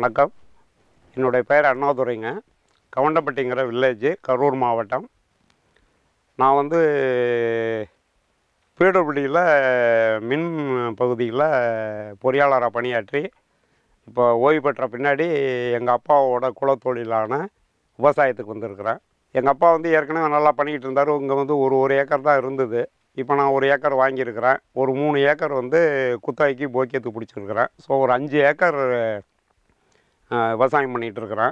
வணக்கம் என்னுடைய பெயர் அண்ணாதுரைங்க கவண்டப்பட்டிங்கிற வில்லேஜ் கரூர் மாவட்டம் நான் வந்து பீடபிள்யூவில் மின் பகுதியில் பொறியாளராக பணியாற்றி இப்போ ஓய்வு பெற்ற பின்னாடி எங்கள் அப்பாவோட குலத்தொழிலான விவசாயத்துக்கு வந்திருக்கிறேன் எங்கள் அப்பா வந்து ஏற்கனவே நல்லா பண்ணிக்கிட்டு இருந்தார் இங்கே வந்து ஒரு ஒரு ஏக்கர் தான் இருந்தது இப்போ நான் ஒரு ஏக்கர் வாங்கியிருக்கிறேன் ஒரு மூணு ஏக்கர் வந்து குத்தகைக்கு போக்கியத்துக்கு பிடிச்சிருக்கிறேன் ஸோ ஒரு அஞ்சு ஏக்கர் அஹ், விவசாயம் பண்ணிகிட்டு இருக்கிறேன்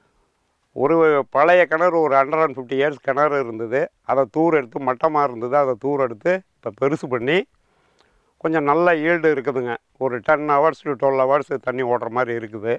ஒரு பழைய கிணறு ஒரு ஹண்ட்ரட் அண்ட் ஃபிஃப்டி இயர்ஸ் கிணறு இருந்தது அதை தூர் எடுத்து மட்டமாக இருந்தது அதை தூர் எடுத்து இப்போ பெருசு பண்ணி கொஞ்சம் நல்ல ஈல்டு இருக்குதுங்க ஒரு ten hours to twelve hours தண்ணி ஓடுற மாதிரி இருக்குது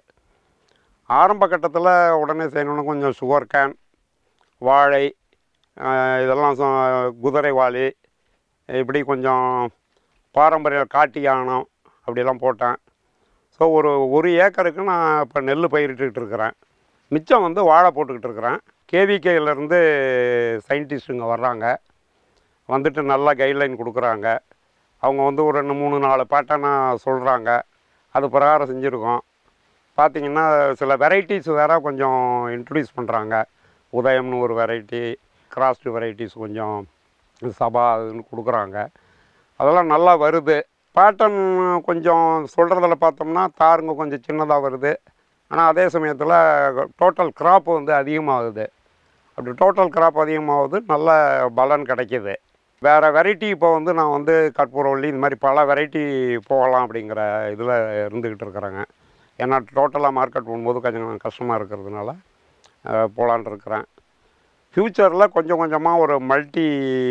ஆரம்ப கட்டத்தில் உடனே செய்யணும்னா கொஞ்சம் சுகர் கேன் வாழை அஹ், இதெல்லாம் சொ- குதிரை வாளி இப்படி கொஞ்சம் பாரம்பரிய காட்டு யானம் அப்படிலாம் போட்டேன் ஸோ ஒரு ஒரு ஏக்கருக்கு நான் இப்போ நெல் பயிரிட்டுக்கிட்டு இருக்கிறேன் மிச்சம் வந்து வாழை போட்டுக்கிட்டு இருக்கிறேன் கேவிகேலேருந்து சயின்டிஸ்ட்டுங்க வர்றாங்க வந்துட்டு நல்லா கைட்லைன் கொடுக்குறாங்க அவங்க வந்து ஒரு ரெண்டு மூணு நாலு பேட்டர்னாக சொல்கிறாங்க அது பிரகாரம் செஞ்சுருக்கோம் பார்த்தீங்கன்னா சில வெரைட்டிஸ் வேறு கொஞ்சம் இன்ட்ரடியூஸ் பண்ணுறாங்க உதயம்னு ஒரு வெரைட்டி கிராஸ்டு வெரைட்டிஸ் கொஞ்சம் சபா அதுன்னு கொடுக்குறாங்க அதெல்லாம் நல்லா வருது பேட்டர்ன் கொஞ்சம் சொல்கிறதுல பார்த்தோம்னா தாருங்க கொஞ்சம் சின்னதாக வருது ஆனால் அதே சமயத்தில் டோட்டல் கிராப் வந்து அதிகமாகுது அப்படி டோட்டல் கிராப் அதிகமாகுது நல்ல பலன் கிடைக்கிது வேறு வெரைட்டி இப்போ வந்து நான் வந்து கற்பூரவள்ளி இந்த மாதிரி பல வெரைட்டி போகலாம் அப்படிங்கிற இதில் இருந்துக்கிட்டு இருக்கிறேங்க ஏன்னா டோட்டலாக மார்க்கெட் போகும்போது கொஞ்சம் கஷ்டமாக இருக்கிறதுனால போகலான் இருக்கிறேன் ஃப்யூச்சரில் கொஞ்சம் கொஞ்சமாக ஒரு மல்டி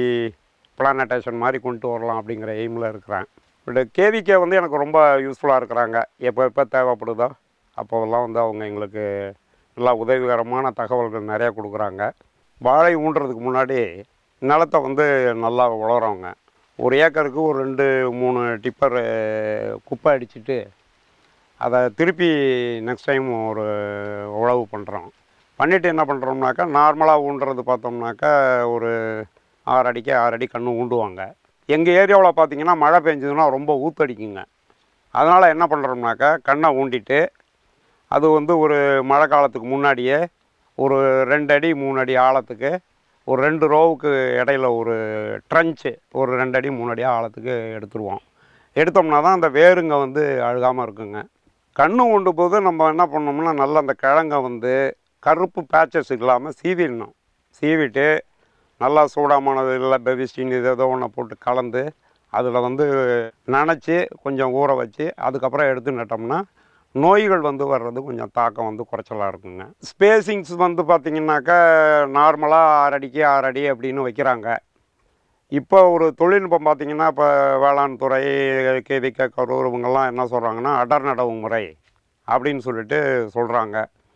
பிளானடேஷன் மாதிரி கொண்டு வரலாம் அப்படிங்கிற எய்மில் இருக்கிறேன் பட் கேவிகே வந்து எனக்கு ரொம்ப யூஸ்ஃபுல்லாக இருக்கிறாங்க எப்போ எப்போ தேவைப்படுதோ அப்போதெல்லாம் வந்து அவங்க எங்களுக்கு நல்லா உதவிகரமான தகவல்கள் நிறையா கொடுக்குறாங்க வாழை ஊன்றதுக்கு முன்னாடி நிலத்தை வந்து நல்லா உழறவங்க ஒரு ஏக்கருக்கு ஒரு ரெண்டு மூணு டிப்பர் குப்பை அடிச்சிட்டு அதை திருப்பி நெக்ஸ்ட் டைம் ஒரு உழவு பண்ணுறோம் பண்ணிவிட்டு என்ன பண்ணுறோம்னாக்கா நார்மலாக ஊன்றது பார்த்தோம்னாக்கா ஒரு ஆறு அடிக்கு ஆறு அடி கன்று ஊண்டுவாங்க எங்கள் ஏரியாவில் பார்த்தீங்கன்னா மழை பெஞ்சதுன்னா ரொம்ப ஊத்தடிக்குங்க அதனால் என்ன பண்ணுறோம்னாக்கா கண்ணை ஊண்டிட்டு அது வந்து ஒரு மழை காலத்துக்கு முன்னாடியே ஒரு ரெண்டு அடி மூணு அடி ஆழத்துக்கு ஒரு ரெண்டு ரோவுக்கு இடையில ஒரு ட்ரன்ச்சு ஒரு ரெண்டு அடி மூணு அடி ஆழத்துக்கு எடுத்துருவோம் எடுத்தோம்னா தான் அந்த வேருங்க வந்து அழுகாமல் இருக்குங்க கண்ணு கொண்டு போது நம்ம என்ன பண்ணோம்னா நல்லா அந்த கிழங்க வந்து கருப்பு பேச்சஸ் இல்லாமல் சீவிடணும் சீவிட்டு நல்லா சூடாமானது இல்லை பெபிஸ்டின் இது ஏதோ ஒன்று போட்டு கலந்து அதில் வந்து நனைச்சி கொஞ்சம் ஊற வச்சு அதுக்கப்புறம் எடுத்து நட்டோம்னா நோய்கள் வந்து வர்றது கொஞ்சம் தாக்கம் வந்து குறைச்சலாக இருக்குங்க ஸ்பேசிங்ஸ் வந்து பார்த்திங்கனாக்கா நார்மலாக ஆறு அடிக்கு ஆறு அடி அப்படின்னு வைக்கிறாங்க இப்போ ஒரு தொழில்நுட்பம் பார்த்திங்கன்னா இப்போ வேளாண் துறை கேவிக்க கரூர் இவங்கெல்லாம் என்ன சொல்கிறாங்கன்னா அடர் நடவு முறை அப்படின்னு சொல்லிட்டு சொல்கிறாங்க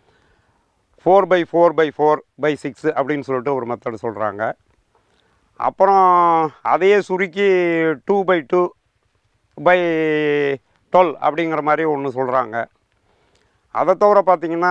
four by four by four by six அப்படின்னு சொல்லிட்டு ஒரு மெத்தட் சொல்கிறாங்க அப்புறம் அதையே சுருக்கி two by two by twelve அப்படிங்கிற மாதிரி ஒன்று சொல்கிறாங்க அதை தவிர பார்த்தீங்கன்னா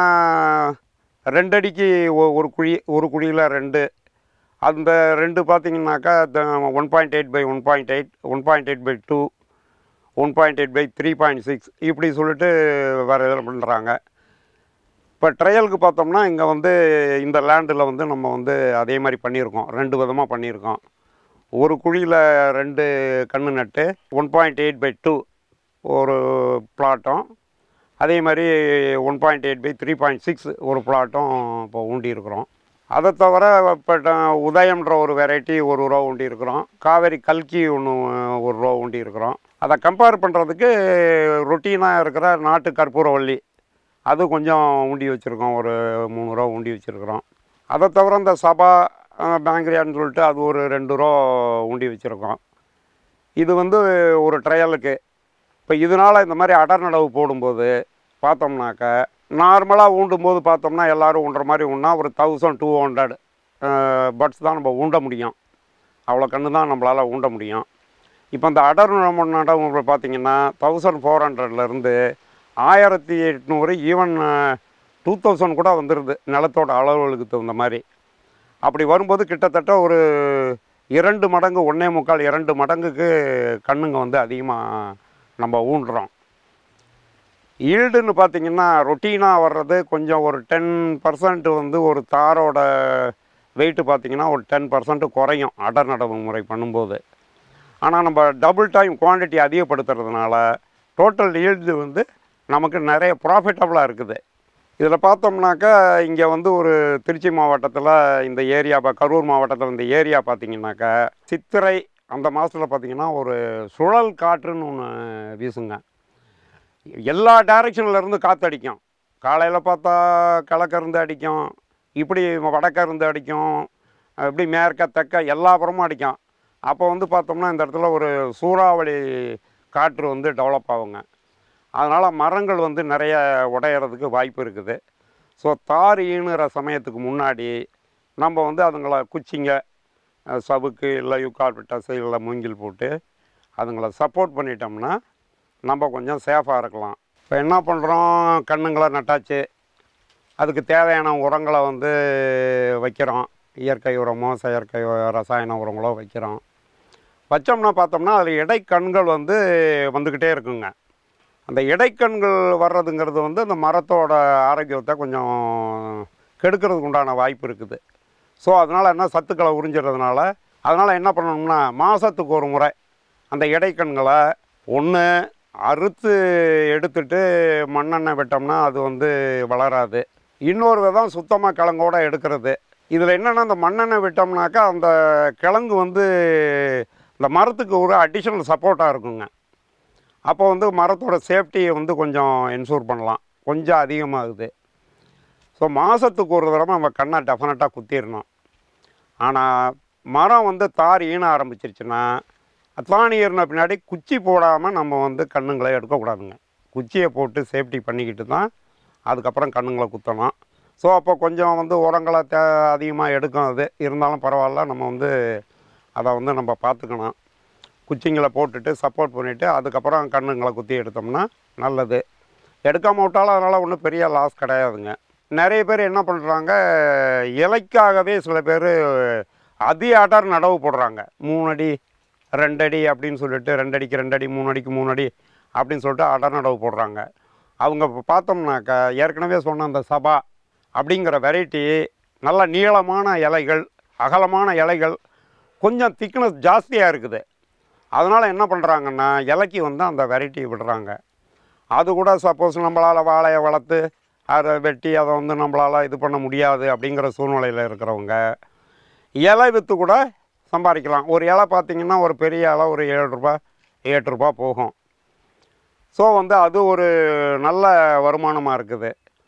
ரெண்டு அடிக்கு ஒ- ஒரு குழி ஒரு குழியில் ரெண்டு அந்த ரெண்டு பார்த்தீங்கன்னாக்கா one point eight by one point eight one point eight by two one point eight by three point six இப்படி சொல்லிட்டு வேறு இதில் பண்ணுறாங்க இப்போ ட்ரையலுக்கு பார்த்தோம்னா இங்கே வந்து இந்த லேண்டில் வந்து நம்ம வந்து அதே மாதிரி பண்ணியிருக்கோம் ரெண்டு விதமாக பண்ணியிருக்கோம் ஒரு குழியில் ரெண்டு கன்று நட்டு one point eight by two ஒரு பிளாட்டும் அதே மாதிரி one point eight by three point six ஒரு பிளாட்டும் இப்போ ஊண்டியிருக்கிறோம் அதை தவிர இப்போ ட- உதயம்ன்ற ஒரு வெரைட்டி ஒரு ரோ ஊண்டி இருக்கிறோம் காவேரி கல்கி ஒன்று ஒரு ரோ ஊண்டி இருக்கிறோம் அதை கம்பேர் பண்ணுறதுக்கு ரொட்டீனாக இருக்கிற நாட்டு கற்பூரவள்ளி அது கொஞ்சம் ஊண்டி வச்சுருக்கோம் ஒரு மூணு ரூபா ஊண்டி வச்சுருக்குறோம் அதை தவிர இந்த சபா பேங்க்ரியான்னு சொல்லிட்டு அது ஒரு ரெண்டு ரூபா ஊண்டி வச்சுருக்கோம் இது வந்து ஒரு ட்ரையலுக்கு இப்போ இதனால் இந்த மாதிரி அடர் நடவு போடும்போது பார்த்தோம்னாக்க நார்மலாக ஊண்டும் போது பார்த்தோம்னா எல்லோரும் ஊண்டுற மாதிரி ஊன்னா ஒரு தௌசண்ட் டூ ஹண்ட்ரட் பட்ஸ் தான் நம்ம ஊண்ட முடியும் அவ்வளோ கன்று தான் நம்மளால் ஊண்ட முடியும் இப்போ இந்த அடர் நம்ம நடவு பார்த்தீங்கன்னா தௌசண்ட் ஃபோர் ஹண்ட்ரட்லேருந்து ஆயிரத்தி எட்நூறு ஈவன் டூ தௌசண்ட் கூட வந்துடுது நிலத்தோட அளவுகளுக்கு தகுந்த மாதிரி அப்படி வரும்போது கிட்டத்தட்ட ஒரு இரண்டு மடங்கு ஒன்றே முக்கால் இரண்டு மடங்குக்கு கண்ணுங்க வந்து அதிகமாக நம்ம ஊண்டுறோம் ஈல்டுன்னு பார்த்தீங்கன்னா ரொட்டீனாக வர்றது கொஞ்சம் ஒரு டென் பர்சன்ட் வந்து ஒரு தாரோட வெயிட்டு பார்த்தீங்கன்னா ஒரு டென் பர்சன்ட் குறையும் அடர் நடவு முறை பண்ணும்போது ஆனால் நம்ம டபுள் டைம் குவாண்டிட்டி அதிகப்படுத்துறதுனால டோட்டல் ஈல்டு வந்து நமக்கு நிறைய ப்ராஃபிட்டபுளாக இருக்குது இதில் பார்த்தோம்னாக்கா இங்கே வந்து ஒரு திருச்சி மாவட்டத்தில் இந்த ஏரியா பா- கரூர் மாவட்டத்தில் இந்த ஏரியா பார்த்தீங்கன்னாக்கா சித்திரை அந்த மாதத்தில் பார்த்தீங்கன்னா ஒரு சுழல் காற்றுன்னு ஒன்று வீசுங்க எல்லா டைரக்ஷன்ல இருந்து காற்று அடிக்கும் காலையில் பார்த்தா கிழக்க இருந்து அடிக்கும் இப்படி வடக்க இருந்து அடிக்கும் இப்படி மேற்க தெற்க எல்லா புறமும் அடிக்கும் அப்போ வந்து பார்த்தோம்னா இந்த இடத்துல ஒரு சூறாவளி காற்று வந்து டெவலப் ஆகுங்க அதனால் மரங்கள் வந்து நிறைய உடையறதுக்கு வாய்ப்பு இருக்குது ஸோ தார் ஈணுற சமயத்துக்கு முன்னாடி நம்ம வந்து அதுங்களை குச்சிங்க அஹ், சவுக்கு இல்லை யூகால்பிட்டஸ் இல்லை மூங்கில் போட்டு அதுங்களை சப்போர்ட் பண்ணிட்டோம்னா நம்ம கொஞ்சம் சேஃபாக இருக்கலாம் இப்போ என்ன பண்ணுறோம் கண்ணுங்களை நட்டாச்சு அதுக்கு தேவையான உரங்களை வந்து வைக்கிறோம் இயற்கை உரமோ செயற்கை உ- ரசாயன உரங்களோ வைக்கிறோம் வச்சோம்னா பார்த்தோம்னா அதில் இடைக்கண்கள் வந்து வந்துக்கிட்டே இருக்குங்க அந்த இடைக்கண்கள் வர்றதுங்கிறது வந்து அந்த மரத்தோட ஆரோக்கியத்தை கொஞ்சம் கெடுக்கிறதுக்கு உண்டான வாய்ப்பு இருக்குது ஸோ அதனால் என்ன சத்துக்களை உறிஞ்சிறதுனால அதனால் என்ன பண்ணணும்னா மாதத்துக்கு ஒரு முறை அந்த இடைக்கண்களை ஒன்று அறுத்து எடுத்துட்டு மண்ணெண்ணெய் விட்டோம்னா அது வந்து வளராது இன்னொரு விதம் சுத்தமாக கிழங்கோட எடுக்கிறது இதில் என்னென்னா அந்த மண்ணெண்ணெய் விட்டோம்னாக்கா அந்த கிழங்கு வந்து இந்த மரத்துக்கு ஒரு அடிஷனல் சப்போர்ட்டாக இருக்குங்க அப்போ வந்து மரத்தோட சேஃப்டியை வந்து கொஞ்சம் என்ஷூர் பண்ணலாம் கொஞ்சம் அதிகமாகுது ஸோ மாதத்துக்கு ஒரு தடவை நம்ம கண்ணை டெஃபினட்டாக குத்திடணும் ஆனால் மரம் வந்து தார் ஈன ஆரம்பிச்சிருச்சுன்னா அத்வானி ஏறின பின்னாடி குச்சி போடாமல் நம்ம வந்து கண்ணுங்களை எடுக்கக்கூடாதுங்க குச்சியை போட்டு சேஃப்டி பண்ணிக்கிட்டு தான் அதுக்கப்புறம் கண்ணுங்களை குத்தணும் ஸோ அப்போ கொஞ்சம் வந்து உரங்களை தே அதிகமாக எடுக்கும் அது இருந்தாலும் பரவாயில்ல நம்ம வந்து அதை வந்து நம்ம பார்த்துக்கணும் குச்சிங்களை போட்டுட்டு சப்போர்ட் பண்ணிவிட்டு அதுக்கப்புறம் கண்ணுங்களை குத்தி எடுத்தோம்னா நல்லது எடுக்காம விட்டாலும் அதனால் ஒன்றும் பெரிய லாஸ் கிடையாதுங்க நிறைய பேர் என்ன பண்ணுறாங்க இலைக்காகவே சில பேர் அதி அடர் நடவு போடுறாங்க மூணு அடி ரெண்டு அடி அப்படின்னு சொல்லிட்டு ரெண்டு அடிக்கு ரெண்டு அடி மூணு அடிக்கு மூணு அடி அப்படின்னு சொல்லிட்டு அடர் நடவு போடுறாங்க அவங்க இப்போ பார்த்தோம்னாக்கா ஏற்கனவே சொன்ன அந்த சபா அப்படிங்கிற வெரைட்டி நல்ல நீளமான இலைகள் அகலமான இலைகள் கொஞ்சம் திக்னஸ் ஜாஸ்தியாக இருக்குது அதனால் என்ன பண்ணுறாங்கன்னா இலைக்கு வந்து அந்த வெரைட்டி விடுறாங்க அது கூட சப்போஸ் நம்மளால் வாழையை வளர்த்து அதை வெட்டி அதை வந்து நம்மளால் இது பண்ண முடியாது அப்படிங்கிற சூழ்நிலையில் இருக்கிறவங்க இலை விற்று கூட சம்பாதிக்கலாம் ஒரு இலை பார்த்தீங்கன்னா ஒரு பெரிய இலை ஒரு ஏழு ரூபாய் எட்டு ரூபாய் போகும் ஸோ வந்து அது ஒரு நல்ல வருமானமாக இருக்குது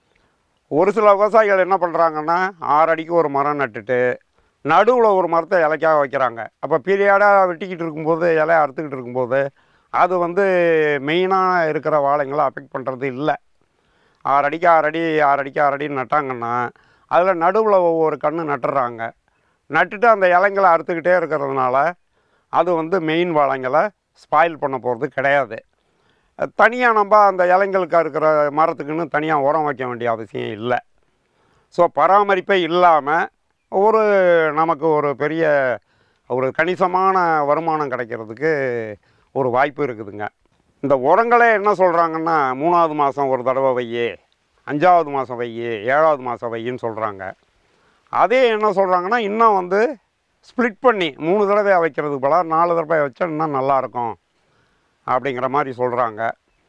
ஒரு சில விவசாயிகள் என்ன பண்ணுறாங்கன்னா ஆறு அடிக்கு ஒரு மரம் நட்டுட்டு நடுவில் ஒரு மரத்தை இலைக்காக வைக்கிறாங்க அப்போ பீரியடாக வெட்டிக்கிட்டு இருக்கும்போது இலையை அறுத்துக்கிட்டு இருக்கும்போது அது வந்து மெயினாக இருக்கிற வாழைங்களை அஃபெக்ட் பண்ணுறது இல்லை ஆறு அடிக்கு ஆறு அடி ஆறு அடிக்கு ஆறு அடின்னு நட்டாங்கன்னா அதில் நடுவில் ஒவ்வொரு கன்று நட்டுறாங்க நட்டுட்டு அந்த இலைங்களை அறுத்துக்கிட்டே இருக்கிறதுனால அது வந்து மெயின் வாழைங்களை ஸ்பாயில் பண்ண போகிறது கிடையாது தனியாக நம்ம அந்த இலைங்களுக்கு இருக்கிற மரத்துக்குன்னு தனியாக உரம் வைக்க வேண்டிய அவசியம் இல்லை ஸோ பராமரிப்பே இல்லாமல் ஒரு நமக்கு ஒரு பெரிய ஒரு கணிசமான வருமானம் கிடைக்கிறதுக்கு ஒரு வாய்ப்பு இருக்குதுங்க இந்த உரங்களே என்ன சொல்கிறாங்கன்னா மூணாவது மாதம் ஒரு தடவை வையி அஞ்சாவது மாதம் வையி ஏழாவது மாதம் வையின்னு சொல்கிறாங்க அதே என்ன சொல்கிறாங்கன்னா இன்னும் வந்து ஸ்ப்ளிட் பண்ணி மூணு தடவை வைக்கிறதுக்கு பதிலாக நாலு தடவை வச்சா இன்னும் நல்லாயிருக்கும் அப்படிங்கிற மாதிரி சொல்கிறாங்க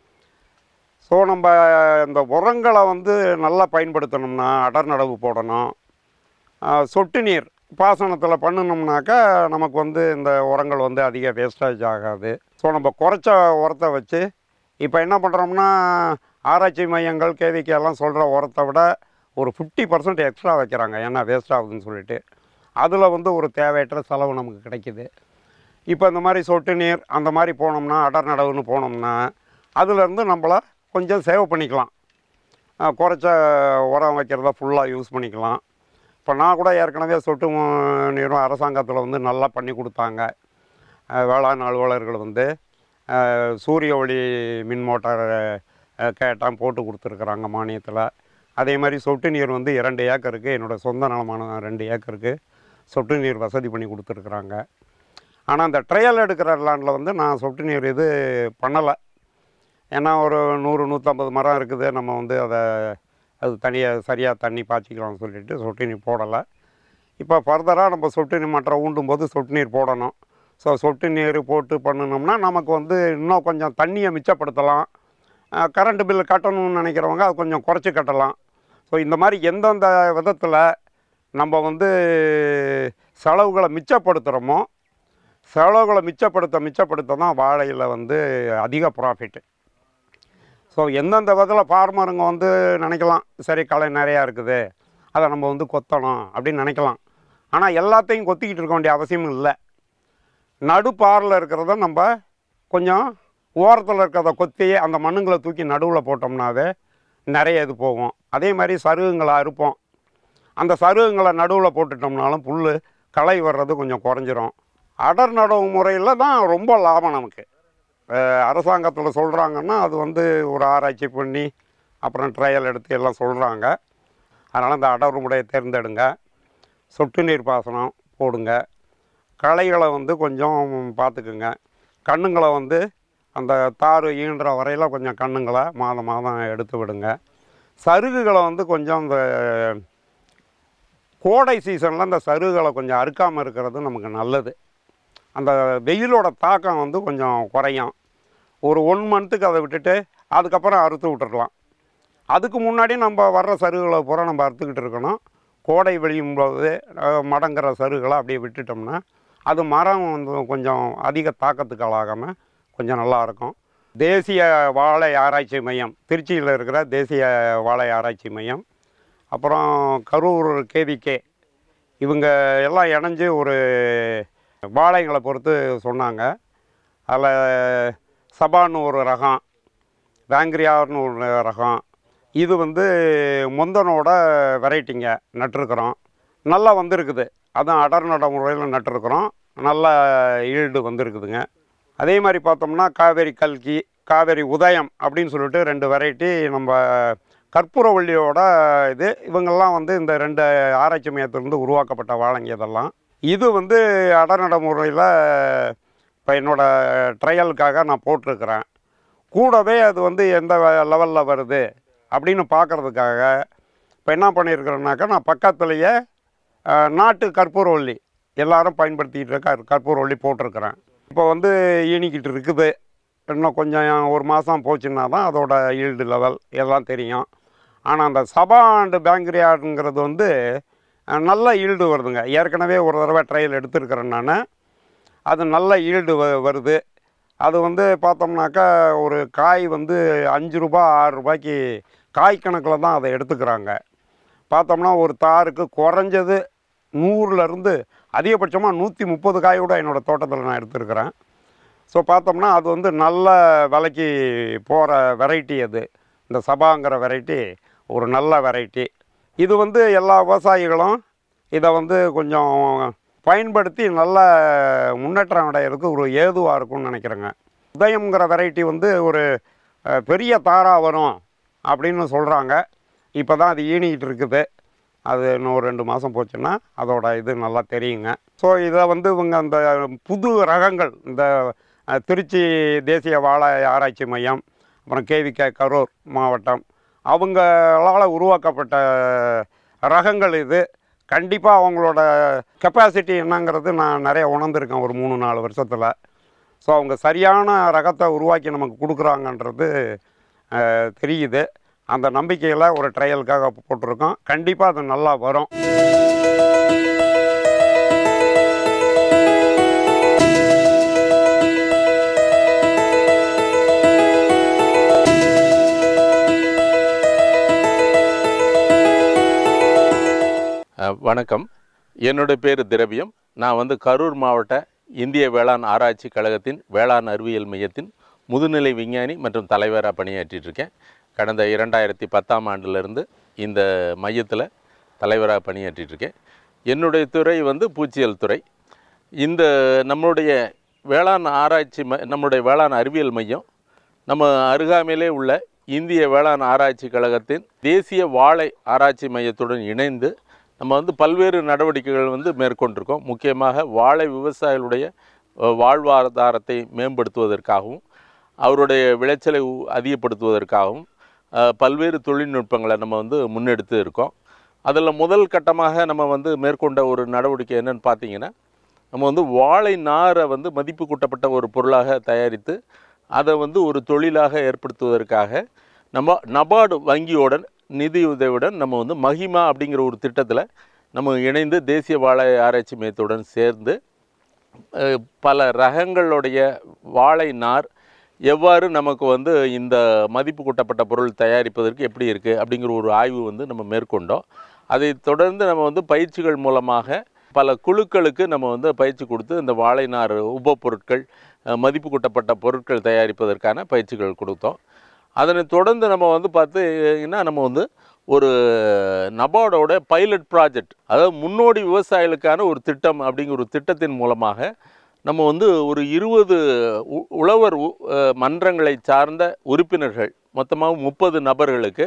ஸோ நம்ம இந்த உரங்களை வந்து நல்லா பயன்படுத்தணும்னா அடர் நடவு போடணும் ஆஹ் சொட்டு நீர் பாசனத்தில் பண்ணணும்னாக்கா நமக்கு வந்து இந்த உரங்கள் வந்து அதிக வேஸ்டேஜ் ஆகாது ஸோ நம்ம குறைச்ச உரத்தை வச்சு இப்போ என்ன பண்ணுறோம்னா ஆராய்ச்சி மையங்கள் கேவிக்கு எல்லாம் சொல்கிற உரத்தை விட ஒரு ஃபிஃப்டி பர்சன்ட் எக்ஸ்ட்ரா வைக்கிறாங்க ஏன்னா வேஸ்ட் ஆகுதுன்னு சொல்லிட்டு அதில் வந்து ஒரு தேவையற்ற செலவு நமக்கு கிடைக்குது இப்போ இந்த மாதிரி சொட்டு நீர் அந்த மாதிரி போனோம்னா அடர் நடவுன்னு போனோம்னா அதுலேருந்து நம்மளை கொஞ்சம் சேவ் பண்ணிக்கலாம் அஹ் குறைச்ச உரம் வைக்கிறத ஃபுல்லாக யூஸ் பண்ணிக்கலாம் இப்போ நான் கூட ஏற்கனவே சொட்டு மு- நீரும் அரசாங்கத்தில் வந்து நல்லா பண்ணி கொடுத்தாங்க அஹ் வேளாண் அலுவலர்கள் வந்து அஹ் சூரிய ஒளி மின் மோட்டார் கேட்டான் போட்டு கொடுத்துருக்குறாங்க மானியத்தில் அதே மாதிரி சொட்டு நீர் வந்து இரண்டு ஏக்கருக்கு என்னோடய சொந்த நிலமான ரெண்டு ஏக்கருக்கு சொட்டு நீர் வசதி பண்ணி கொடுத்துருக்குறாங்க ஆனால் அந்த ட்ரையல் எடுக்கிற லேண்டில் வந்து நான் சொட்டு நீர் இது பண்ணலை ஏன்னா ஒரு நூறு நூற்றம்பது மரம் இருக்குது நம்ம வந்து அதை அது தனியாக சரியாக தண்ணி பாய்ச்சிக்கலாம்னு சொல்லிட்டு சொட்டு நீர் போடலை இப்போ ஃபர்தராக நம்ம சொட்டு நீர் மற்ற ஊண்டும் போது சொட்டு நீர் போடணும் ஸோ சொட்டு நீர் போட்டு பண்ணினோம்னா நமக்கு வந்து இன்னும் கொஞ்சம் தண்ணியை மிச்சப்படுத்தலாம் கரண்ட் பில்லு கட்டணும்னு நினைக்கிறவங்க அது கொஞ்சம் குறைச்சி கட்டலாம் ஸோ இந்த மாதிரி எந்தெந்த விதத்தில் நம்ம வந்து செலவுகளை மிச்சப்படுத்துகிறோமோ செலவுகளை மிச்சப்படுத்த மிச்சப்படுத்த தான் வாழையில் வந்து அதிக ப்ராஃபிட்டு ஸோ எந்தெந்த விதத்தில் ஃபார்மருங்க வந்து நினைக்கலாம் சரி களை நிறையா இருக்குது அதை நம்ம வந்து கொத்தணும் அப்படின்னு நினைக்கலாம் ஆனால் எல்லாத்தையும் கொத்திக்கிட்டு இருக்க வேண்டிய அவசியம் இல்லை நடுப்பாரில் இருக்கிறத நம்ம கொஞ்சம் ஓரத்தில் இருக்கிறத கொத்தி அந்த மண்ணுங்களை தூக்கி நடுவில் போட்டோம்னாவே நிறைய இது போகும் அதே மாதிரி சருகுங்களை அறுப்போம் அந்த சருகுங்களை நடுவில் போட்டுட்டோம்னாலும் புல் களை வர்றது கொஞ்சம் குறைஞ்சிரும் அடர் நடவு முறையில் தான் ரொம்ப லாபம் நமக்கு அரசாங்கத்தில் சொல்கிறாங்கன்னா அது வந்து ஒரு ஆராய்ச்சி பண்ணி அப்புறம் ட்ரையல் எடுத்து எல்லாம் சொல்கிறாங்க அதனால் இந்த அடர் முறையை தேர்ந்தெடுங்க சொட்டு நீர் பாசனம் போடுங்க களைகளை வந்து கொஞ்சம் பார்த்துக்குங்க கண்ணுங்களை வந்து அந்த தார் ஈன்ற வரையில் கொஞ்சம் கண்ணுங்களை மாதம் மாதம் எடுத்து விடுங்க சருகுகளை வந்து கொஞ்சம் இந்த கோடை சீசனில் இந்த சருகுகளை கொஞ்சம் அறுக்காமல் இருக்கிறது நமக்கு நல்லது அந்த வெயிலோட தாக்கம் வந்து கொஞ்சம் குறையும் ஒரு ஒன் மந்த்துக்கு அதை விட்டுட்டு அதுக்கப்புறம் அறுத்து விட்டுறலாம் அதுக்கு முன்னாடி நம்ம வர்ற சருகுகளை பூரா நம்ம அறுத்துக்கிட்டு இருக்கணும் கோடை வெளியும் போது அஹ், மடங்குற சருகுகளை அப்படியே விட்டுட்டோம்னா அது மரம் வந்து கொஞ்சம் அதிக தாக்கத்துக்கு ஆளாகாமல் கொஞ்சம் நல்லா இருக்கும் தேசிய வாழை ஆராய்ச்சி மையம் திருச்சியில் இருக்கிற தேசிய வாழை ஆராய்ச்சி மையம் அப்புறம் கரூர் கேவிகே இவங்க எல்லாம் இணைஞ்சு ஒரு வாழைங்களை பொறுத்து சொன்னாங்க அதில் சபான்னு ஒரு ரகம் வேங்கிரியார்னு ஒரு ரகம் இது வந்து முந்தனோட வெரைட்டிங்க நட்டிருக்கிறோம் நல்லா வந்திருக்குது அதுவும் அடர் நட முறையில் நட்டிருக்கிறோம் நல்ல ஈல்டு வந்திருக்குதுங்க அதே மாதிரி பார்த்தோம்னா காவேரி கல்கி காவேரி உதயம் அப்படின்னு சொல்லிட்டு ரெண்டு வெரைட்டி நம்ம கற்பூரவள்ளியோட இது இவங்கெல்லாம் வந்து இந்த ரெண்டு ஆராய்ச்சி மையத்திலிருந்து உருவாக்கப்பட்ட வாழைங்க இதெல்லாம் இது வந்து அடநட முறையில் இப்போ என்னோடய ட்ரையலுக்காக நான் போட்டிருக்கிறேன் கூடவே அது வந்து எந்த லெவலில் வருது அப்படின்னு பார்க்குறதுக்காக இப்போ என்ன பண்ணியிருக்கிறேன்னாக்கா நான் பக்கத்துலேயே அஹ், நாட்டு கற்பூரவள்ளி எல்லாரும் பயன்படுத்திக்கிட்டு இருக்க கற்பூரவள்ளி போட்டிருக்கிறேன் இப்போ வந்து ஈனிக்கிட்டு இருக்குது இன்னும் கொஞ்சம் ஒரு மாதம் போச்சுன்னா தான் அதோட ஈல்டு லெவல் எல்லாம் தெரியும் ஆனால் அந்த சபா அண்டு பேங்க்ரியாடுங்கிறது வந்து அஹ், நல்ல ஈல்டு வருதுங்க ஏற்கனவே ஒரு தடவை ட்ரையல் எடுத்திருக்கிறேன் நான் அது நல்ல ஈல்டு வ வருது அது வந்து பார்த்தோம்னாக்கா ஒரு காய் வந்து அஞ்சு ரூபா ஆறு ரூபாய்க்கு காய் கணக்கில் தான் அதை எடுத்துக்கிறாங்க பார்த்தோம்னா ஒரு தாருக்கு குறைஞ்சது நூறுலேருந்து அதிகபட்சமாக நூற்றி முப்பது காய் கூட என்னோடய தோட்டத்தில் நான் எடுத்திருக்கிறேன் ஸோ பார்த்தோம்னா அது வந்து நல்ல விலைக்கு போகிற வெரைட்டி அது இந்த சபாங்கிற வெரைட்டி ஒரு நல்ல வெரைட்டி இது வந்து எல்லா விவசாயிகளும் இதை வந்து கொஞ்சம் பயன்படுத்தி நல்ல முன்னேற்றம் அடையிறதுக்கு ஒரு ஏதுவாக இருக்கும்னு நினைக்கிறேங்க உதயம்ங்கிற வெரைட்டி வந்து ஒரு அஹ், பெரிய தாராக வரும் அப்படின்னு சொல்கிறாங்க இப்போ தான் அது ஈனிக்கிட்டு இருக்குது அது இன்னும் ஒரு ரெண்டு மாதம் போச்சுன்னா அதோட இது நல்லா தெரியுங்க ஸோ இதை வந்து இவங்க அந்த புது ரகங்கள் இந்த அஹ், திருச்சி தேசிய வாழை ஆராய்ச்சி மையம் அப்புறம் கேவிகே கரூர் மாவட்டம் அவங்களால் உருவாக்கப்பட்ட ரகங்கள் இது கண்டிப்பாக அவங்களோட கெப்பாசிட்டி என்னங்கிறது நான் நிறைய உணர்ந்திருக்கேன் ஒரு மூணு நாலு வருஷத்தில் ஸோ அவங்க சரியான ரகத்தை உருவாக்கி நமக்கு கொடுக்குறாங்கன்றது அஹ், தெரியுது அந்த நம்பிக்கையில் ஒரு ட்ரையலுக்காக போட்டிருக்கோம் கண்டிப்பாக அது நல்லா வரும் அஹ், வணக்கம் என்னுடைய பேர் திரவியம் நான் வந்து கரூர் மாவட்ட இந்திய வேளாண் ஆராய்ச்சி கழகத்தின் வேளாண் அறிவியல் மையத்தின் முதுநிலை விஞ்ஞானி மற்றும் தலைவராக பணியாற்றிட்டு இருக்கேன் கடந்த இரண்டாயிரத்தி பத்தாம் ஆண்டிலிருந்து இந்த மையத்தில் தலைவராக பணியாற்றிட்டு இருக்கேன் என்னுடைய துறை வந்து பூச்சியல் துறை இந்த நம்மளுடைய வேளாண் ஆராய்ச்சி ம நம்முடைய வேளாண் அறிவியல் மையம் நம்ம அருகாமையிலே உள்ள இந்திய வேளாண் ஆராய்ச்சி கழகத்தின் தேசிய வாழை ஆராய்ச்சி மையத்துடன் இணைந்து நம்ம வந்து பல்வேறு நடவடிக்கைகள் வந்து மேற்கொண்டிருக்கோம் முக்கியமாக வாழை விவசாயிகளுடைய அஹ், வாழ்வாதாரத்தை மேம்படுத்துவதற்காகவும் அவருடைய விளைச்சலை உ- அதிகப்படுத்துவதற்காகவும் அஹ், பல்வேறு தொழில்நுட்பங்களை நம்ம வந்து முன்னெடுத்து இருக்கோம் அதில் முதல் கட்டமாக நம்ம வந்து மேற்கொண்ட ஒரு நடவடிக்கை என்னன்னு பார்த்தீங்கன்னா நம்ம வந்து வாழை நாரை வந்து மதிப்பு கூட்டப்பட்ட ஒரு பொருளாக தயாரித்து அதை வந்து ஒரு தொழிலாக ஏற்படுத்துவதற்காக நம்ம நபார்டு வங்கியோடன் நிதியுதவியுடன் நம்ம வந்து மகிமா அப்படிங்கிற ஒரு திட்டத்தில் நம்ம இணைந்து தேசிய வாழை ஆராய்ச்சி மையத்துடன் சேர்ந்து அஹ், பல ரகங்களுடைய வாழை நார் எவ்வாறு நமக்கு வந்து இந்த மதிப்பு கூட்டப்பட்ட பொருள் தயாரிப்பதற்கு எப்படி இருக்குது அப்படிங்கிற ஒரு ஆய்வு வந்து நம்ம மேற்கொண்டோம் அதை தொடர்ந்து நம்ம வந்து பயிற்சிகள் மூலமாக பல குழுக்களுக்கு நம்ம வந்து பயிற்சி கொடுத்து இந்த வாழை நார் உபப்பொருட்கள் அஹ், மதிப்பு கூட்டப்பட்ட பொருட்கள் தயாரிப்பதற்கான பயிற்சிகள் கொடுத்தோம் அதனை தொடர்ந்து நம்ம வந்து பார்த்தீங்கன்னா நம்ம வந்து ஒரு நபார்டோட பைலட் ப்ராஜெக்ட் அதாவது முன்னோடி விவசாயிகளுக்கான ஒரு திட்டம் அப்படிங்கிற ஒரு திட்டத்தின் மூலமாக நம்ம வந்து ஒரு இருபது உழவர் உ- அஹ் மன்றங்களை சார்ந்த உறுப்பினர்கள் மொத்தமாக முப்பது நபர்களுக்கு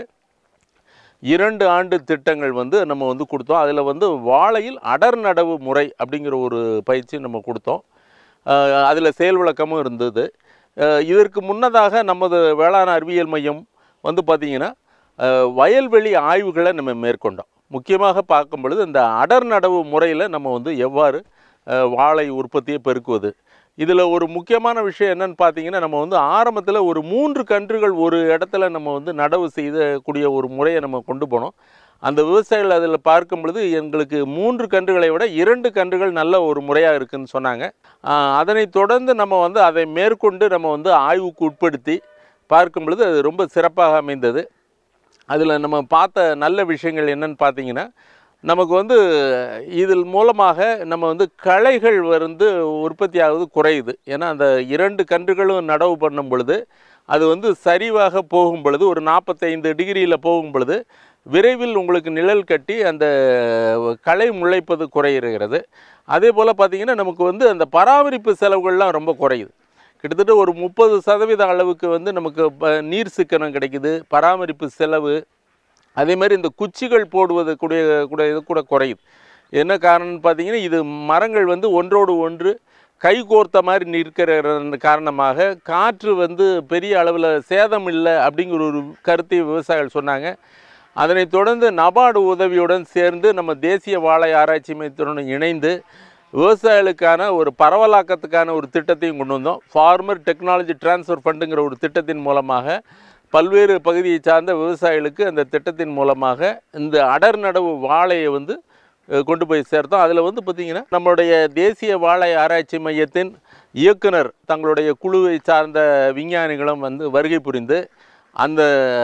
இரண்டு ஆண்டு திட்டங்கள் வந்து நம்ம வந்து கொடுத்தோம் அதில் வந்து வாழையில் அடர் நடவு முறை அப்படிங்கிற ஒரு பயிற்சி நம்ம கொடுத்தோம் அதில் செயல் விளக்கமும் இருந்தது அஹ் இதற்கு முன்னதாக நமது வேளாண் அறிவியல் மையம் வந்து பார்த்திங்கன்னா அஹ் வயல்வெளி ஆய்வுகளை நம்ம மேற்கொண்டோம் முக்கியமாக பார்க்கும் பொழுது இந்த அடர் நடவு முறையில் நம்ம வந்து எவ்வாறு அஹ் வாழை உற்பத்தியை பெருக்குவது இதில் ஒரு முக்கியமான விஷயம் என்னன்னு பார்த்தீங்கன்னா நம்ம வந்து ஆரம்பத்தில் ஒரு மூன்று கன்றுகள் ஒரு இடத்துல நம்ம வந்து நடவு செய்யக்கூடிய ஒரு முறையை நம்ம கொண்டு போனோம் அந்த விவசாயிகள் அதில் பார்க்கும் பொழுது எங்களுக்கு மூன்று கன்றுகளை விட இரண்டு கன்றுகள் நல்ல ஒரு முறையாக இருக்குன்னு சொன்னாங்க ஆஹ் அதனை தொடர்ந்து நம்ம வந்து அதை மேற்கொண்டு நம்ம வந்து ஆய்வுக்கு உட்படுத்தி பார்க்கும் பொழுது அது ரொம்ப சிறப்பாக அமைந்தது அதில் நம்ம பார்த்த நல்ல விஷயங்கள் என்னன்னு பார்த்தீங்கன்னா நமக்கு வந்து இதில் மூலமாக நம்ம வந்து களைகள் வந்து உற்பத்தி ஆகுது குறையுது ஏன்னா அந்த இரண்டு கன்றுகளும் நடவு பண்ணும் பொழுது அது வந்து சரிவாக போகும் பொழுது ஒரு நாற்பத்தைந்து டிகிரியில் போகும் பொழுது விரைவில் உங்களுக்கு நிழல் கட்டி அந்த களை முளைப்பது குறைகிறது அதே போல் பார்த்திங்கன்னா நமக்கு வந்து அந்த பராமரிப்பு செலவுகள்லாம் ரொம்ப குறையுது கிட்டத்தட்ட ஒரு முப்பது சதவீத அளவுக்கு வந்து நமக்கு ப- நீர் சிக்கனம் கிடைக்குது பராமரிப்பு செலவு அதே மாதிரி இந்த குச்சிகள் போடுவது கூடிய கூட இது கூட குறையுது என்ன காரணம்னு பார்த்தீங்கன்னா இது மரங்கள் வந்து ஒன்றோடு ஒன்று கை கோர்த்த மாதிரி நிற்கிற காரணமாக காற்று வந்து பெரிய அளவில் சேதம் இல்லை அப்படிங்கிற ஒரு கருத்தை விவசாயிகள் சொன்னாங்க அதனைத் தொடர்ந்து நபார்டு உதவியுடன் சேர்ந்து நம்ம தேசிய வாழை ஆராய்ச்சி மையத்துடன் இணைந்து விவசாயிகளுக்கான ஒரு பரவலாக்கத்துக்கான ஒரு திட்டத்தையும் கொண்டு வந்தோம் ஃபார்மர் டெக்னாலஜி ட்ரான்ஸ்ஃபர் ஃபண்டுங்கிற ஒரு திட்டத்தின் மூலமாக பல்வேறு பகுதியை சார்ந்த விவசாயிகளுக்கு அந்த திட்டத்தின் மூலமாக இந்த அடர் நடவு வாழையை வந்து அஹ், கொண்டு போய் சேர்த்தோம் அதில் வந்து பார்த்திங்கன்னா நம்மளுடைய தேசிய வாழை ஆராய்ச்சி மையத்தின் இயக்குனர் தங்களுடைய குழுவை சார்ந்த விஞ்ஞானிகளும் வந்து வருகை புரிந்து அந்த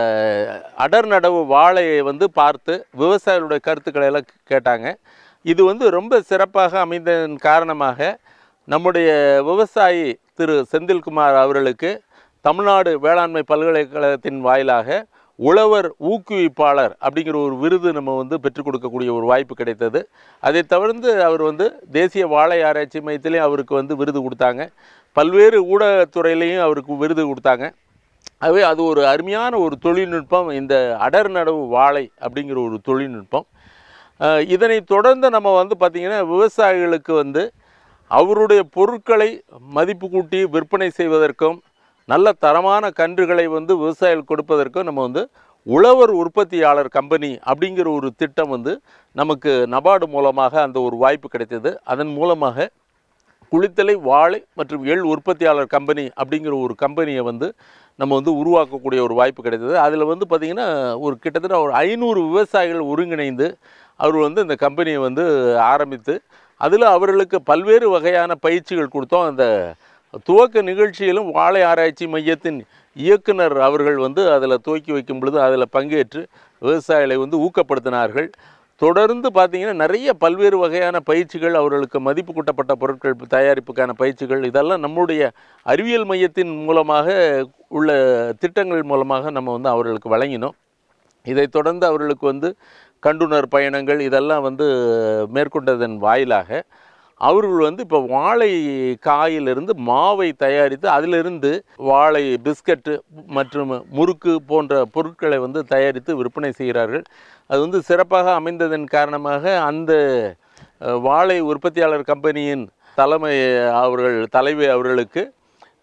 அடர் நடவு வாழையை வந்து பார்த்து விவசாயிகளுடைய கருத்துக்களை எல்லாம் கேட்டாங்க இது வந்து ரொம்ப சிறப்பாக அமைந்ததன் காரணமாக நம்முடைய விவசாயி திரு செந்தில்குமார் அவர்களுக்கு தமிழ்நாடு வேளாண்மை பல்கலைக்கழகத்தின் வாயிலாக உழவர் ஊக்குவிப்பாளர் அப்படிங்கிற ஒரு விருது நம்ம வந்து பெற்றுக் கொடுக்கக்கூடிய ஒரு வாய்ப்பு கிடைத்தது அதை தவிர்த்து அவர் வந்து தேசிய வாழை ஆராய்ச்சி மையத்திலையும் அவருக்கு வந்து விருது கொடுத்தாங்க பல்வேறு ஊடகத்துறையிலையும் அவருக்கு விருது கொடுத்தாங்க ஆகவே அது ஒரு அருமையான ஒரு தொழில்நுட்பம் இந்த அடர் நடவு வாழை அப்படிங்கிற ஒரு தொழில்நுட்பம் அஹ் இதனை தொடர்ந்து நம்ம வந்து பார்த்திங்கன்னா விவசாயிகளுக்கு வந்து அவருடைய பொருட்களை மதிப்பு கூட்டி விற்பனை செய்வதற்கும் நல்ல தரமான கன்றுகளை வந்து விவசாயிகள் கொடுப்பதற்கும் நம்ம வந்து உழவர் உற்பத்தியாளர் கம்பெனி அப்படிங்கிற ஒரு திட்டம் வந்து நமக்கு நபார்டு மூலமாக அந்த ஒரு வாய்ப்பு கிடைத்தது அதன் மூலமாக குளித்தலை வாழை மற்றும் எள் உற்பத்தியாளர் கம்பெனி அப்படிங்கிற ஒரு கம்பெனியை வந்து நம்ம வந்து உருவாக்கக்கூடிய ஒரு வாய்ப்பு கிடைத்தது அதில் வந்து பார்த்திங்கன்னா ஒரு கிட்டத்தட்ட ஒரு ஐநூறு விவசாயிகள் ஒருங்கிணைந்து அவர் வந்து இந்த கம்பெனியை வந்து ஆரம்பித்து அதில் அவர்களுக்கு பல்வேறு வகையான பயிற்சிகள் கொடுத்தோம் அந்த துவக்க நிகழ்ச்சியிலும் வாழை ஆராய்ச்சி மையத்தின் இயக்குனர் அவர்கள் வந்து அதில் துவக்கி வைக்கும் பொழுது அதில் பங்கேற்று விவசாயிகளை வந்து ஊக்கப்படுத்தினார்கள் தொடர்ந்து பார்த்தீங்கன்னா நிறைய பல்வேறு வகையான பயிற்சிகள் அவர்களுக்கு மதிப்பு கூட்டப்பட்ட பொருட்கள் தயாரிப்புக்கான பயிற்சிகள் இதெல்லாம் நம்முடைய அறிவியல் மையத்தின் மூலமாக உள்ள திட்டங்கள் மூலமாக நம்ம வந்து அவர்களுக்கு வழங்கினோம் இதைத் தொடர்ந்து அவர்களுக்கு வந்து கண்டுணர் பயணங்கள் இதெல்லாம் வந்து மேற்கொண்டதன் வாயிலாக அவர்கள் வந்து இப்போ வாழை காயிலிருந்து மாவை தயாரித்து அதிலிருந்து வாழை பிஸ்கட்டு மற்றும் முறுக்கு போன்ற பொருட்களை வந்து தயாரித்து விற்பனை செய்கிறார்கள் அது வந்து சிறப்பாக அமைந்ததன் காரணமாக அந்த அஹ், வாழை உற்பத்தியாளர் கம்பெனியின் தலைமை அவர்கள் தலைவி அவர்களுக்கு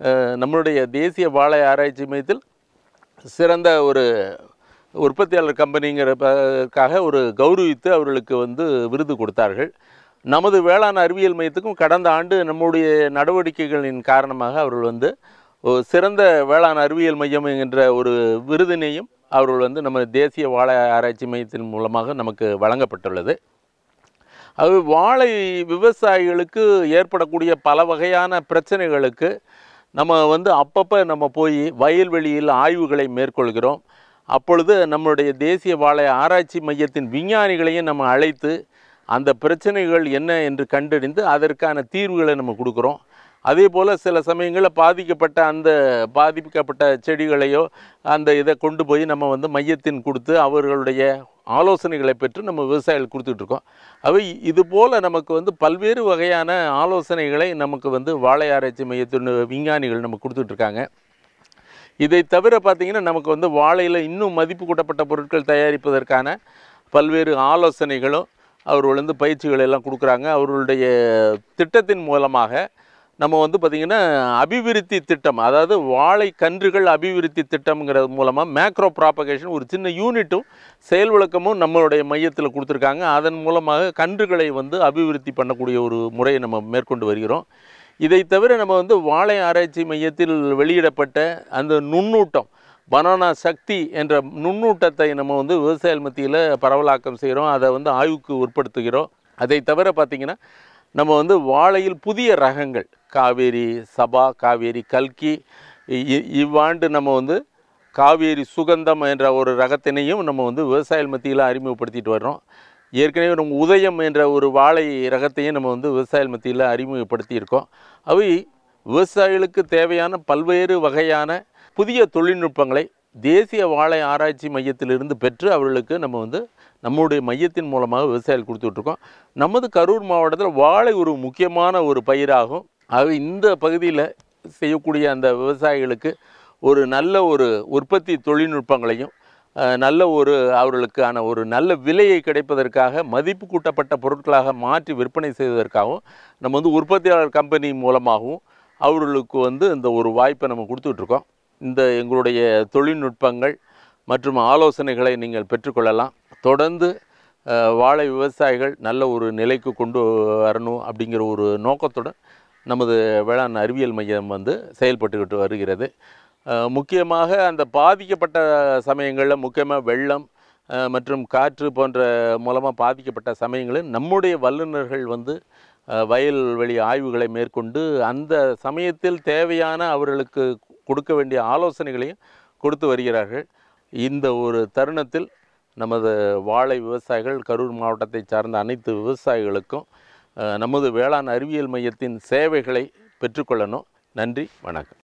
அஹ், நம்மளுடைய தேசிய வாழை ஆராய்ச்சி மையத்தில் சிறந்த ஒரு உற்பத்தியாளர் கம்பெனிங்கிறதுக்காக ஒரு கௌரவித்து அவர்களுக்கு வந்து விருது கொடுத்தார்கள் நமது வேளாண் அறிவியல் மையத்துக்கும் கடந்த ஆண்டு நம்முடைய நடவடிக்கைகளின் காரணமாக அவர்கள் வந்து ஒரு சிறந்த வேளாண் அறிவியல் மையம் என்கின்ற ஒரு விருதினையும் அவர்கள் வந்து நம்ம தேசிய வாழை ஆராய்ச்சி மையத்தின் மூலமாக நமக்கு வழங்கப்பட்டுள்ளது அது வாழை விவசாயிகளுக்கு ஏற்படக்கூடிய பல வகையான பிரச்சனைகளுக்கு நம்ம வந்து அப்பப்போ நம்ம போய் வயல்வெளியில் ஆய்வுகளை மேற்கொள்கிறோம் அப்பொழுது நம்மளுடைய தேசிய வாழை ஆராய்ச்சி மையத்தின் விஞ்ஞானிகளையும் நம்ம அழைத்து அந்த பிரச்சனைகள் என்ன என்று கண்டறிந்து அதற்கான தீர்வுகளை நம்ம கொடுக்குறோம் அதே போல் சில சமயங்களில் பாதிக்கப்பட்ட அந்த பாதிக்கப்பட்ட செடிகளையோ அந்த இதை கொண்டு போய் நம்ம வந்து மையத்தின் கொடுத்து அவர்களுடைய ஆலோசனைகளை பெற்று நம்ம விவசாயிகள் கொடுத்துட்ருக்கோம் அவை இது போல் நமக்கு வந்து பல்வேறு வகையான ஆலோசனைகளை நமக்கு வந்து வாழை ஆராய்ச்சி மையத்தின் விஞ்ஞானிகள் நமக்கு கொடுத்துட்ருக்காங்க இதை தவிர பார்த்திங்கன்னா நமக்கு வந்து வாழையில் இன்னும் மதிப்பு கூட்டப்பட்ட பொருட்கள் தயாரிப்பதற்கான பல்வேறு ஆலோசனைகளும் அவர்கள் வந்து பயிற்சிகள் எல்லாம் கொடுக்குறாங்க அவர்களுடைய திட்டத்தின் மூலமாக நம்ம வந்து பார்த்திங்கன்னா அபிவிருத்தி திட்டம் அதாவது வாழை கன்றுகள் அபிவிருத்தி திட்டம்ங்கிறது மூலமாக மேக்ரோ ப்ராபகேஷன் ஒரு சின்ன யூனிட்டும் செயல் விளக்கமும் நம்மளுடைய மையத்தில் கொடுத்துருக்காங்க அதன் மூலமாக கன்றுகளை வந்து அபிவிருத்தி பண்ணக்கூடிய ஒரு முறையை நம்ம மேற்கொண்டு வருகிறோம் இதை தவிர நம்ம வந்து வாழை ஆராய்ச்சி மையத்தில் வெளியிடப்பட்ட அந்த நுண்ணூட்டம் பனானா சக்தி என்ற நுண்ணூட்டத்தை நம்ம வந்து விவசாய மத்தியில் பரவலாக்கம் செய்கிறோம் அதை வந்து ஆய்வுக்கு உட்படுத்துகிறோம் அதை தவிர பார்த்திங்கன்னா நம்ம வந்து வாழையில் புதிய ரகங்கள் காவேரி சபா காவேரி கல்கி இ- இ- இவ்வாண்டு நம்ம வந்து காவேரி சுகந்தம் என்ற ஒரு ரகத்தினையும் நம்ம வந்து விவசாய மத்தியில் அறிமுகப்படுத்திட்டு வர்றோம் ஏற்கனவே நம்ம உதயம் என்ற ஒரு வாழை ரகத்தையும் நம்ம வந்து விவசாய மத்தியில் அறிமுகப்படுத்தியிருக்கோம் அவை விவசாயிகளுக்கு தேவையான பல்வேறு வகையான புதிய தொழில்நுட்பங்களை தேசிய வாழை ஆராய்ச்சி மையத்திலிருந்து பெற்று அவர்களுக்கு நம்ம வந்து நம்முடைய மையத்தின் மூலமாக விவசாயிகள் கொடுத்துட்ருக்கோம் நமது கரூர் மாவட்டத்தில் வாழை ஒரு முக்கியமான ஒரு பயிராகும் ஆகவே இந்த பகுதியில் செய்யக்கூடிய அந்த விவசாயிகளுக்கு ஒரு நல்ல ஒரு உற்பத்தி தொழில்நுட்பங்களையும் அஹ், நல்ல ஒரு அவர்களுக்கான ஒரு நல்ல விலையை கிடைப்பதற்காக மதிப்பு கூட்டப்பட்ட பொருட்களாக மாற்றி விற்பனை செய்வதற்காகவும் நம்ம வந்து உற்பத்தியாளர் கம்பெனி மூலமாகவும் அவர்களுக்கு வந்து இந்த ஒரு வாய்ப்பை நம்ம கொடுத்துட்ருக்கோம் இந்த எங்களுடைய தொழில்நுட்பங்கள் மற்றும் ஆலோசனைகளை நீங்கள் பெற்றுக்கொள்ளலாம் தொடர்ந்து அஹ், வாழை விவசாயிகள் நல்ல ஒரு நிலைக்கு கொண்டு வரணும் அப்படிங்கிற ஒரு நோக்கத்துடன் நமது வேளாண் அறிவியல் மையம் வந்து செயல்பட்டுக்கிட்டு வருகிறது அஹ், முக்கியமாக அந்த பாதிக்கப்பட்ட சமயங்களில் முக்கியமாக வெள்ளம் அஹ், மற்றும் காற்று போன்ற மூலமாக பாதிக்கப்பட்ட சமயங்களில் நம்முடைய வல்லுநர்கள் வந்து அஹ், வயல்வெளி ஆய்வுகளை மேற்கொண்டு அந்த சமயத்தில் தேவையான அவர்களுக்கு கொடுக்க வேண்டிய ஆலோசனைகளையும் கொடுத்து வருகிறார்கள் இந்த ஒரு தருணத்தில் நமது வாழை விவசாயிகள் கரூர் மாவட்டத்தை சார்ந்த அனைத்து விவசாயிகளுக்கும் அஹ், நமது வேளாண் அறிவியல் மையத்தின் சேவைகளை பெற்றுக்கொள்ளணும் நன்றி வணக்கம்